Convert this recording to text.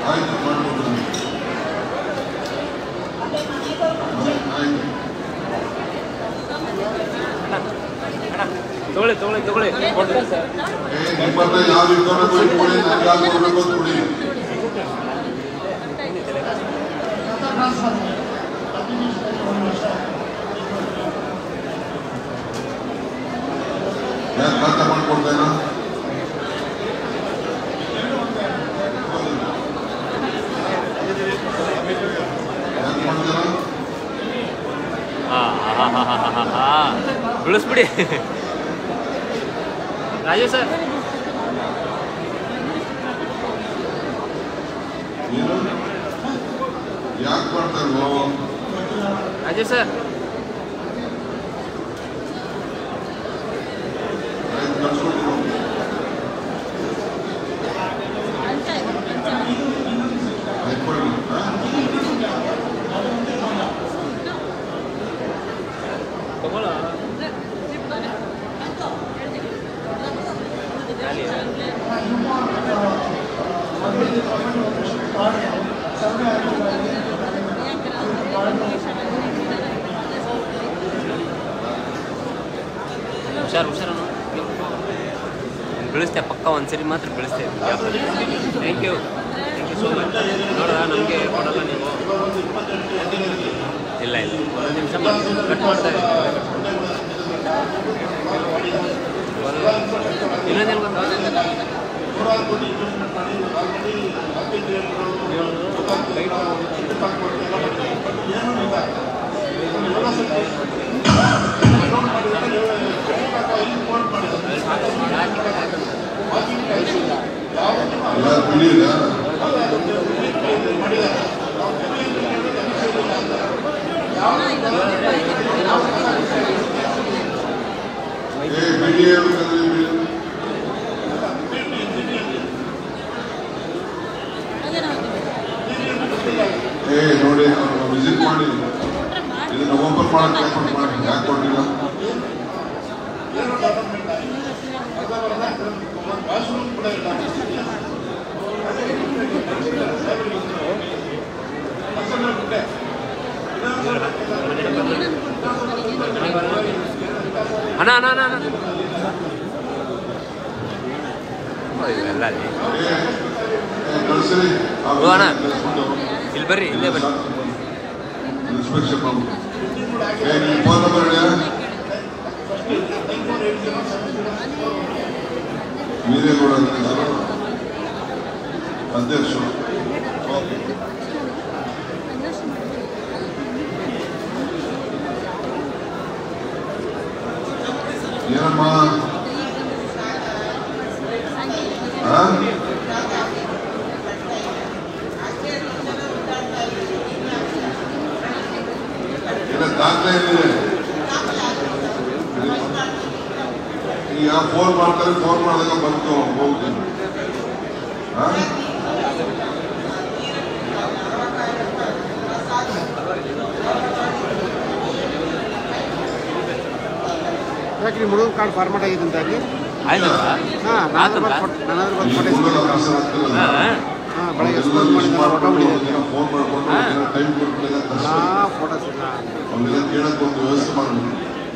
ಆಯ್ತು ಮಾಡ್ಕೊಡ್ತೀನಿ ಆಯ್ತು ತಗೊಳ್ಳಿ ತಗೊಳ್ಳಿ ತಗೊಳ್ಳಿ ಕೊಡ್ರಿ ಸರ್ ಏ ನಿಮ್ಮತ್ರ ಯಾವ ಇಟ್ಕೊಬೇಕು ಇಟ್ಕೊಳ್ಳಿ ನನಗೆ ಯಾವ್ದು ಕೊಡ್ಬೇಕು ಅಂತ ಕೊಡಿ ಯಾಕೆ ಖಾತೆ ಮಾಡ್ಕೊಡ್ತೇನಾ ಯಾಕೆ ಮಾಡ್ತೀರಾ ಹಾಂ ಹಾಂ ಹಾಂ ಹಾಂ ಹಾಂ ಹಾಂ ಬಿಳಿಸ್ಬಿಡಿ ರಾಜು ಸರ್ ಏನು ಯಾಕೆ ಮಾಡ್ತಾ ಇಲ್ವೋ ರಾಜು ಸರ್ ಆಯ್ತು ಕಳ್ಸ್ಕೊಡ್ತೀನಿ ಆಯ್ತು ಕೊಡಿ ಹಾಂ ತಗೊಳ್ಳ ಹುಷಾರು ಹುಷಾರು ಬೆಳೆಸ್ತೆ ಪಕ್ಕ ಒಂದ್ಸರಿ ಮಾತ್ರ ಬೆಳೆಸ್ತೆ thank you thank you so much ನೋಡ ನಮಗೆ ಕೊಡಲ್ಲ ನೀವು ಇಲ್ಲ ಇಲ್ಲ ಒಂದು ನಿಮಿಷ ಕಟ್ ಮಾಡ್ತಾ ಇದ್ದೀನಿ ಇನ್ನೊಂದೇನು ಗೊತ್ತಾ ಎಲ್ಲ ಬಿಡಿಲ್ಲ ಏ ಬಿಡಿ ಹೇಳ್ಬೇಕಂದ್ರೆ ಬಿಡಿ ಏ ನೋಡಿ ವಿಸಿಟ್ ಮಾಡಿ ಇದನ್ನ ಓಪನ್ ಮಾಡಕ್ಕೆ ಏರ್ಪಾಟ್ ಮಾಡಿ ಯಾಕೆ ಕೊಟ್ಟಿಲ್ಲ ಅಣ್ಣ ಅಣ್ಣ ಅಣ್ಣ ಅಣ್ಣ ಓ, ಇವೆಲ್ಲ ಅಲ್ಲಿ ಏ ಏ, ಕಳ್ಸಿರಿ ಆ ಓ, ಅಣ್ಣ. ಕಳ್ಸ್ಬಿಟ್ಟು ಇಲ್ಲಿ ಬರ್ರಿ ಇಲ್ಲೇ ಬರ್ರಿ ಇನ್ಸ್ಪೆಕ್ಷನ್ ಮಾಡ್ಬಿಟ್ಟು ಏ ನಿಮ್ಮ ಫೋನ್ ನಂಬರ್ ಹೇಳಿ ವೀರೇಗೌಡ ಅಂತ ಹೆಸರು ಅಧ್ಯಕ್ಷರು ಓಕೆ ಏನಮ್ಮ ಆ? ಇಲ್ಲ ದಾಖಲೆ ಏನಿದೆ ಈಗ ಫೋನ್ ಮಾಡ್ತಾರೆ ಫೋನ್ ಮಾಡಿದಾಗ ಬಂದು ಹೋಗ್ತೀನಿ ಆ? ಯಾಕೆ ನಿಮ್ಮ ಹುಡುಗನ ಕಾರ್ಡ್ ಫಾರ್ಮಾಟ್ ಆಗಿದೆ ಅಂತ ಅಲ್ಲಿ ಆಯ್ತು ಹಾಂ ನಾನು ನನ್ನ ಹತ್ರ ಬಂದು ಫೋಟೋ ಹುಡುಗರ ಇಸ್ಕೊಂಡಿದ್ದೆ. ಹೆಸರು ಹಾಕ್ತಿರಲ್ಲ, ಹಾಂ ಬೆಳಗ್ಗೆ ಅವ್ರೆಲ್ಲ ಸ್ಕೂಲ್ ಲಿಸ್ಟ್ ಮಾಡಿದ ಫೋಟೋ ಮಾಡ್ಕೊಂಡು ಬಿಡಿದೆ ಫೋನ್ ಮಾಡ್ಕೊಂಡು ಹಾ. ಟೈಮ್ ಕೊಟ್ಟಿಲ್ಲ ಹಾಂ ಫೋಟೋಸ್ ಇಲ್ಲ ಅವ್ರಿಗೆಲ್ಲ ಕೇಳಕ್ಕೆ ಒಂದು ವ್ಯವಸ್ಥೆ ಮಾಡ್ಬಿಡಿ